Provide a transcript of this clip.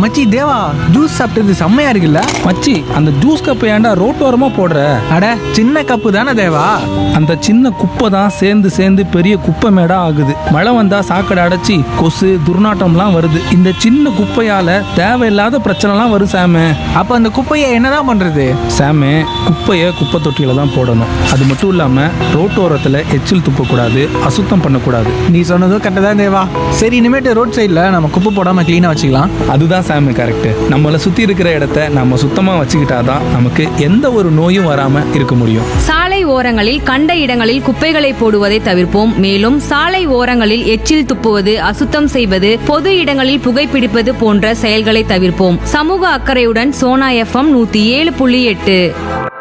மச்சி தேவா ஜூஸ் சாப்பிட்டது செம்மையா இருக்குல்ல மச்சி அந்த ஜூஸ் கப்பை ஏன்டா ரோட்டோரமா போடுற அட சின்ன கப்பு தானே தேவா அந்த சின்ன குப்பை தான் சேர்ந்து சேர்ந்து பெரிய குப்பை மேடா ஆகுது மழை வந்தா சாக்கடை அடைச்சி கொசு துர்நாற்றம்லாம் வருது இந்த சின்ன குப்பையால தேவையில்லாத பிரச்சனைலாம் வரும் சாமு அப்ப அந்த குப்பையை என்னதான் பண்றது சாமு குப்பையை குப்பை தொட்டியில தான் போடணும் அது மட்டும் இல்லாம ரோட்டோரத்துல எச்சில் துப்பக்கூடாது அசுத்தம் பண்ணக்கூடாது நீ சொன்னதும் கரெக்டாக தான் தேவா சரி இனிமேட்டு ரோட் சைடில் நம்ம குப்பை போடாம க்ளீனாக வச்சுக்கலாம் அதுதான் சாமி கரெக்ட் நம்மளை சுத்தி இருக்கிற இடத்த நம்ம சுத்தமா வச்சுக்கிட்டாதான் நமக்கு எந்த ஒரு நோயும் வராம இருக்க முடியும் சாலை ஓரங்களில் கண்ட இடங்களில் குப்பைகளை போடுவதை தவிர்ப்போம் மேலும் சாலை ஓரங்களில் எச்சில் துப்புவது அசுத்தம் செய்வது பொது இடங்களில் புகைப்பிடிப்பது போன்ற செயல்களை தவிர்ப்போம் சமூக அக்கறையுடன் சோனா எஃப்எம் நூத்தி ஏழு புள்ளி எட்டு